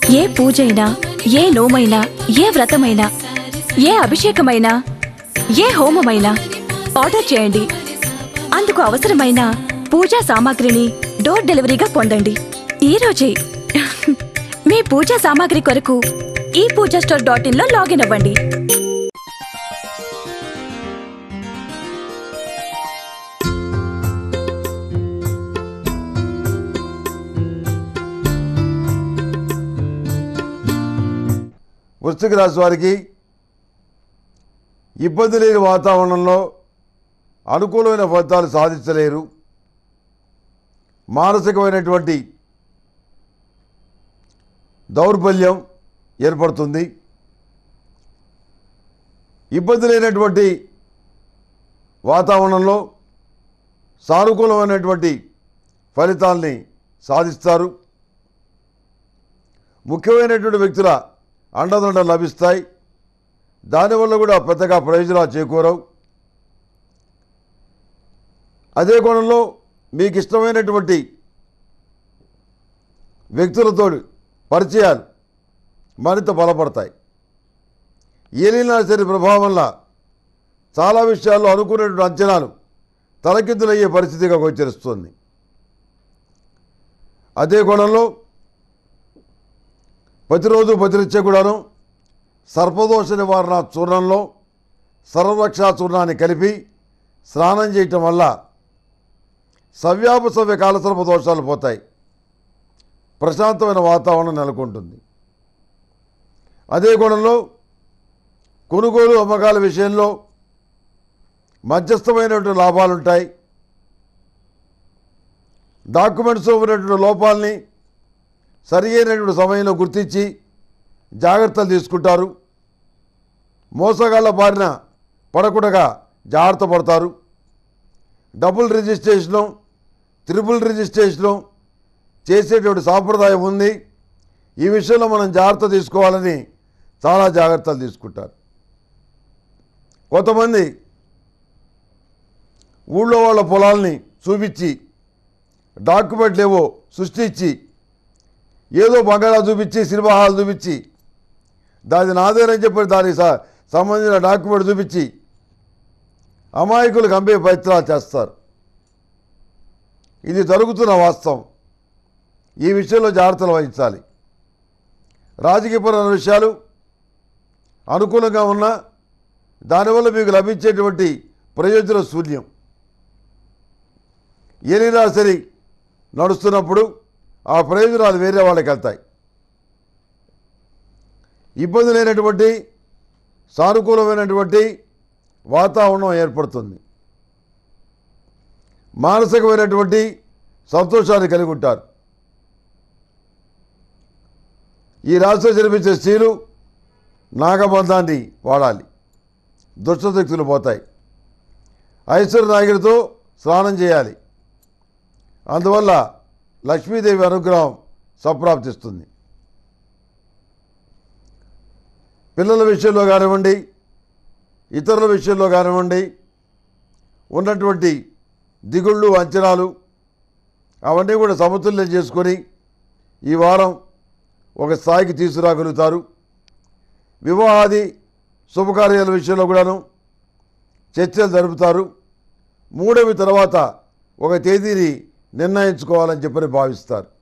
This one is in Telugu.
ఏ పూజైనా ఏ నోమైనా ఏ వ్రతమైనా ఏ అభిషేకమైనా ఏ హోమమైనా ఆర్డర్ చేయండి అందుకు అవసరమైన పూజా సామాగ్రిని డోర్ డెలివరీగా పొందండి ఈ రోజే మీ పూజా సామాగ్రి కొరకు ఈ పూజా స్టోర్ డాట్ ఇన్ లో లాగిన్ అవ్వండి వృశ్చిక రాశి వారికి ఇబ్బంది లేని వాతావరణంలో అనుకూలమైన ఫలితాలు సాధించలేరు మానసికమైనటువంటి దౌర్బల్యం ఏర్పడుతుంది ఇబ్బంది లేనటువంటి వాతావరణంలో సానుకూలమైనటువంటి ఫలితాల్ని సాధిస్తారు ముఖ్యమైనటువంటి వ్యక్తుల అండదండలు లభిస్తాయి దానివల్ల కూడా పెద్దగా ప్రయోజనాలు చేకూరవు అదే కోణంలో మీకు ఇష్టమైనటువంటి వ్యక్తులతో పరిచయాలు మరింత బలపడతాయి ఏలినాశని ప్రభావం వల్ల చాలా విషయాల్లో అనుకునేటువంటి అంచనాలు తలకిందులయ్యే పరిస్థితిగా గోచరిస్తుంది అదే కోణంలో ప్రతిరోజు ప్రతినిత్య కూడాను సర్పదోష నివారణ చూర్ణంలో సర్వరక్షా చూర్ణాన్ని కలిపి స్నానం చేయటం వల్ల సవ్యాప సవ్య కాలసర్ప దోషాలు పోతాయి ప్రశాంతమైన వాతావరణం నెలకొంటుంది అదే కోణంలో కొనుగోలు అమ్మకాల విషయంలో మధ్యస్థమైనటువంటి లాభాలుంటాయి డాక్యుమెంట్స్లో ఉన్నటువంటి లోపాలని సరి అయినటువంటి సమయంలో గుర్తించి జాగ్రత్తలు తీసుకుంటారు మోసగాళ్ల బారిన పడకుండా జాగ్రత్త పడతారు డబుల్ రిజిస్ట్రేషను త్రిపుల్ రిజిస్ట్రేషను చేసేటువంటి సాంప్రదాయం ఉంది ఈ విషయంలో మనం జాగ్రత్త తీసుకోవాలని చాలా జాగ్రత్తలు తీసుకుంటారు కొంతమంది ఊళ్ళో వాళ్ళ పొలాల్ని చూపించి డాక్యుమెంట్లు ఏవో సృష్టించి ఏదో బంగాళా చూపించి సినిమా హాల్ చూపించి దాని నాదేనని చెప్పి దానికి స- సంబంధించిన డాక్యుమెంట్ చూపించి అమాయకులకు అంపే ప్రయత్నాలు చేస్తారు ఇది జరుగుతున్న వాస్తవం ఈ విషయంలో జాగ్రత్తలు వహించాలి రాజకీయపరమైన విషయాలు అనుకూలంగా ఉన్నా దానివల్ల మీకు లభించేటువంటి ప్రయోజనం శూన్యం ఏలినా సరి నడుస్తున్నప్పుడు ఆ ప్రయోజనాలు వేరే వాళ్ళకి వెళ్తాయి ఇబ్బంది లేనటువంటి సానుకూలమైనటువంటి వాతావరణం ఏర్పడుతుంది మానసికమైనటువంటి సంతోషాన్ని కలిగి ఉంటారు ఈ రాశిలో జన్మించే స్త్రీలు నాగబంధాన్ని వాడాలి దుష్టశక్తులు పోతాయి ఐశ్వర్య నాయకుడితో స్నానం చేయాలి అందువల్ల లక్ష్మీదేవి అనుగ్రహం సంప్రాప్తిస్తుంది పిల్లల విషయంలో కానివ్వండి ఇతరుల విషయంలో కానివ్వండి ఉన్నటువంటి దిగుళ్ళు అంచనాలు అవన్నీ కూడా సమతుల్యం చేసుకొని ఈ వారం ఒక స్థాయికి తీసుకురాగలుగుతారు వివాహాది శుభకార్యాల విషయంలో కూడాను చర్చలు జరుపుతారు మూడవి తర్వాత ఒక తేదీని నిర్ణయించుకోవాలని చెప్పని భావిస్తారు